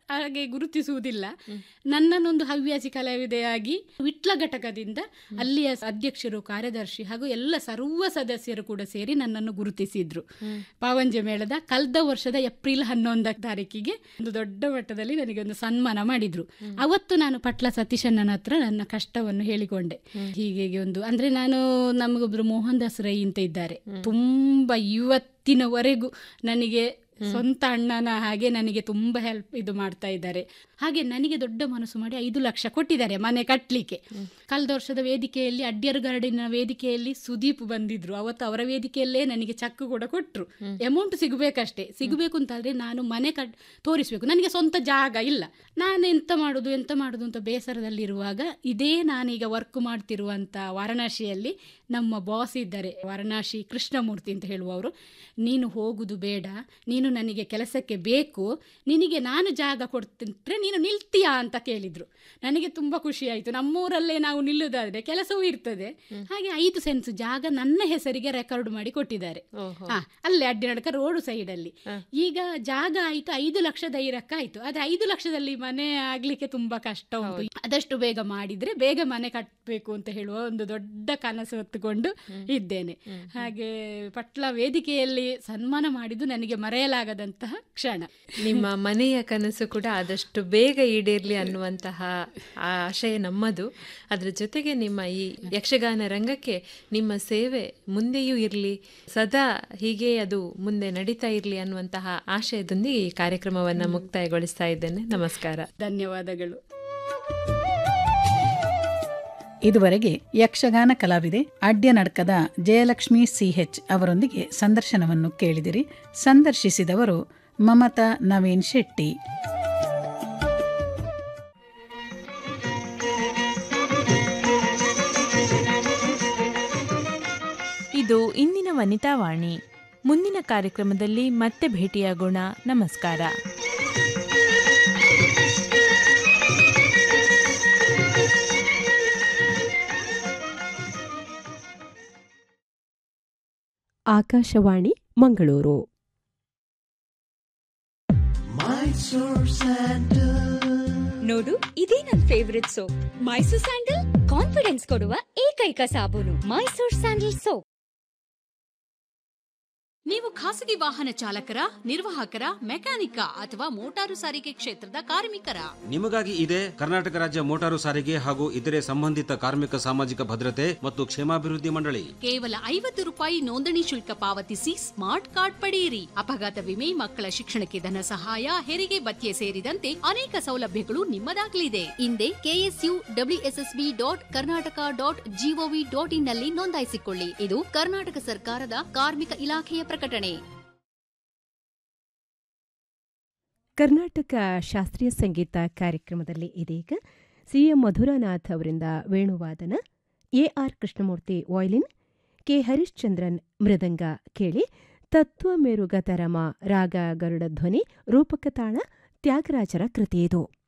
ಹಾಗೆ ಗುರುತಿಸುವುದಿಲ್ಲ ನನ್ನನ್ನೊಂದು ಹವ್ಯಾಸಿ ಕಲಾವಿದೆಯಾಗಿ ವಿಟ್ಲ ಘಟಕದಿಂದ ಅಲ್ಲಿಯ ಅಧ್ಯಕ್ಷರು ಕಾರ್ಯದರ್ಶಿ ಹಾಗೂ ಎಲ್ಲ ಸರ್ವ ಸದಸ್ಯರು ಕೂಡ ಸೇರಿ ನನ್ನನ್ನು ಗುರುತಿಸಿದ್ರು ಪಾವಂಜೆ ಮೇಳದ ಕಳೆದ ವರ್ಷದ ಏಪ್ರಿಲ್ ಹನ್ನೊಂದ ತಾರೀಕಿಗೆ ಒಂದು ದೊಡ್ಡ ಮಟ್ಟದಲ್ಲಿ ನನಗೆ ಒಂದು ಸನ್ಮಾನ ಮಾಡಿದ್ರು ಅವತ್ತು ನಾನು ಪಟ್ಲ ಸತೀಶಣ್ಣನ ಹತ್ರ ನನ್ನ ಕಷ್ಟವನ್ನು ಹೇಳಿಕೊಂಡೆ ಹೀಗೆ ಹೀಗೆ ಒಂದು ಅಂದ್ರೆ ನಾನು ನಮಗೊಬ್ರು ಮೋಹನ್ ದಾಸ್ ರೈ ಅಂತ ಇದ್ದಾರೆ ತುಂಬಾ ಇವತ್ತಿನವರೆಗೂ ನನಗೆ ಸ್ವಂತ ಅಣ್ಣನ ಹಾಗೆ ನನಗೆ ತುಂಬಾ ಹೆಲ್ಪ್ ಇದು ಮಾಡ್ತಾ ಇದ್ದಾರೆ ಹಾಗೆ ನನಗೆ ದೊಡ್ಡ ಮನಸ್ಸು ಮಾಡಿ ಐದು ಲಕ್ಷ ಕೊಟ್ಟಿದ್ದಾರೆ ಮನೆ ಕಟ್ಟಲಿಕ್ಕೆ ಕಳೆದ ವರ್ಷದ ವೇದಿಕೆಯಲ್ಲಿ ಅಡ್ಯರ್ ಗಾರ್ಡಿನ ವೇದಿಕೆಯಲ್ಲಿ ಸುದೀಪ್ ಬಂದಿದ್ರು ಅವತ್ತು ಅವರ ವೇದಿಕೆಯಲ್ಲೇ ನನಗೆ ಚಕ್ ಕೂಡ ಕೊಟ್ಟರು ಅಮೌಂಟ್ ಸಿಗಬೇಕಷ್ಟೇ ಸಿಗಬೇಕು ಅಂತಾದ್ರೆ ನಾನು ಮನೆ ಕಟ್ ತೋರಿಸ್ಬೇಕು ನನಗೆ ಸ್ವಂತ ಜಾಗ ಇಲ್ಲ ನಾನು ಎಂತ ಮಾಡುದು ಎಂತ ಮಾಡುದು ಅಂತ ಬೇಸರದಲ್ಲಿರುವಾಗ ಇದೇ ನಾನೀಗ ವರ್ಕ್ ಮಾಡ್ತಿರುವಂತ ವಾರಣಾಸಿಯಲ್ಲಿ ನಮ್ಮ ಬಾಸ್ ಇದ್ದಾರೆ ವಾರಣಾಸಿ ಕೃಷ್ಣಮೂರ್ತಿ ಅಂತ ಹೇಳುವವರು ನೀನು ಹೋಗುದು ಬೇಡ ನೀನು ನನಗೆ ಕೆಲಸಕ್ಕೆ ಬೇಕು ನಿನಗೆ ನಾನು ಜಾಗ ಕೊಡ್ತಿದ್ರೆ ನೀನು ನಿಲ್ತೀಯಾ ಅಂತ ಕೇಳಿದ್ರು ನನಗೆ ತುಂಬಾ ಖುಷಿ ಆಯಿತು ನಮ್ಮೂರಲ್ಲೇ ನಾವು ನಿಲ್ಲುದಾದ್ರೆ ಕೆಲಸವೂ ಇರ್ತದೆ ಹಾಗೆ ಐದು ಸೆನ್ಸ್ ಜಾಗ ನನ್ನ ಹೆಸರಿಗೆ ರೆಕಾರ್ಡ್ ಮಾಡಿ ಕೊಟ್ಟಿದ್ದಾರೆ ಹಾ ಅಲ್ಲೇ ಅಡ್ಡಿನಡಕ ರೋಡ್ ಸೈಡ್ ಅಲ್ಲಿ ಈಗ ಜಾಗ ಆಯ್ತು ಐದು ಲಕ್ಷ ಧೈರ್ಯಕ್ಕ ಆಯ್ತು ಆದ್ರೆ ಐದು ಲಕ್ಷದಲ್ಲಿ ಮನೆ ಆಗ್ಲಿಕ್ಕೆ ತುಂಬಾ ಕಷ್ಟ ಉಂಟು ಆದಷ್ಟು ಬೇಗ ಮಾಡಿದ್ರೆ ಬೇಗ ಮನೆ ಕಟ್ಟಬೇಕು ಅಂತ ಹೇಳುವ ಒಂದು ದೊಡ್ಡ ಕನಸು ಹೊತ್ತುಕೊಂಡು ಇದ್ದೇನೆ ಹಾಗೆ ಪಟ್ಲ ವೇದಿಕೆಯಲ್ಲಿ ಸನ್ಮಾನ ಮಾಡಿದ್ದು ನನಗೆ ಮರೆಯಲಾಗದಂತಹ ಕ್ಷಣ ನಿಮ್ಮ ಮನೆಯ ಕನಸು ಕೂಡ ಆದಷ್ಟು ಬೇಗ ಈಡೇರ್ಲಿ ಅನ್ನುವಂತಹ ಆ ಆಶಯ ನಮ್ಮದು ಅದರ ಜೊತೆಗೆ ನಿಮ್ಮ ಈ ಯಕ್ಷಗಾನ ರಂಗಕ್ಕೆ ನಿಮ್ಮ ಸೇವೆ ಮುಂದೆಯೂ ಇರಲಿ ಸದಾ ಹೀಗೆ ಅದು ಮುಂದೆ ನಡೀತಾ ಇರಲಿ ಅನ್ನುವಂತಹ ಆಶಯದೊಂದಿಗೆ ಈ ಕಾರ್ಯಕ್ರಮವನ್ನು ಮುಕ್ತಾಯಗೊಳಿಸ್ತಾ ಇದ್ದೇನೆ ನಮಸ್ಕಾರ ಧನ್ಯವಾದಗಳು ಇದುವರೆಗೆ ಯಕ್ಷಗಾನ ಕಲಾವಿದೆ ಅಡ್ಯ ನಡ್ಕದ ಜಯಲಕ್ಷ್ಮಿ ಸಿಎಚ್ ಅವರೊಂದಿಗೆ ಸಂದರ್ಶನವನ್ನು ಕೇಳಿದಿರಿ ಸಂದರ್ಶಿಸಿದವರು ಮಮತಾ ನವೀನ್ ಶೆಟ್ಟಿ ಇದು ಇಂದಿನ ವನಿತಾವಾಣಿ ಮುಂದಿನ ಕಾರ್ಯಕ್ರಮದಲ್ಲಿ ಮತ್ತೆ ಭೇಟಿಯಾಗೋಣ ನಮಸ್ಕಾರ ಆಕಾಶವಾಣಿ ಮಂಗಳೂರು ನೋಡು ಇದೇ ನನ್ favourite soap Mysore sandal confidence ಕೊಡುವ ಏಕೈಕ ಸಾಬೂನು ಮೈಸೂರ್ ಸ್ಯಾಂಡಲ್ ಸೋಪ್ ನೀವು ಖಾಸಗಿ ವಾಹನ ಚಾಲಕರ ನಿರ್ವಾಹಕರ ಮೆಕ್ಯಾನಿಕ ಅಥವಾ ಮೋಟಾರು ಸಾರಿಗೆ ಕ್ಷೇತ್ರದ ಕಾರ್ಮಿಕರ ನಿಮಗಾಗಿ ಇದೆ ಕರ್ನಾಟಕ ರಾಜ್ಯ ಮೋಟಾರು ಸಾರಿಗೆ ಹಾಗೂ ಇತರೆ ಸಂಬಂಧಿತ ಕಾರ್ಮಿಕ ಸಾಮಾಜಿಕ ಭದ್ರತೆ ಮತ್ತು ಕ್ಷೇಮಾಭಿವೃದ್ಧಿ ಮಂಡಳಿ ಕೇವಲ ಐವತ್ತು ರೂಪಾಯಿ ನೋಂದಣಿ ಶುಲ್ಕ ಪಾವತಿಸಿ ಸ್ಮಾರ್ಟ್ ಕಾರ್ಡ್ ಪಡೆಯಿರಿ ಅಪಘಾತ ವಿಮೆ ಮಕ್ಕಳ ಶಿಕ್ಷಣಕ್ಕೆ ಧನ ಸಹಾಯ ಹೆರಿಗೆ ಭತ್ಯೆ ಸೇರಿದಂತೆ ಅನೇಕ ಸೌಲಭ್ಯಗಳು ನಿಮ್ಮದಾಗಲಿದೆ ಹಿಂದೆ KSU WSSB dot Karnataka dot GOV dot in ನಲ್ಲಿ ನೋಂದಾಯಿಸಿಕೊಳ್ಳಿ ಇದು ಕರ್ನಾಟಕ ಸರ್ಕಾರದ ಕಾರ್ಮಿಕ ಇಲಾಖೆಯ ಪ್ರಕಟಣೆ ಕರ್ನಾಟಕ ಶಾಸ್ತ್ರೀಯ ಸಂಗೀತ ಕಾರ್ಯಕ್ರಮದಲ್ಲಿ ಇದೀಗ ಸಿಎಂ ಮಧುರನಾಥ್ ಅವರಿಂದ ವೇಣುವಾದನ A R Krishnamurthy violin K Harishchandran ಮೃದಂಗ ಕೇಳಿ ತತ್ವ ಮೇರುಗತರಮ ರಾಗ ಗರುಡ ಧ್ವನಿ ರೂಪಕ ತಾಳ ತ್ಯಾಗರಾಜರ ಕೃತಿಯಿದು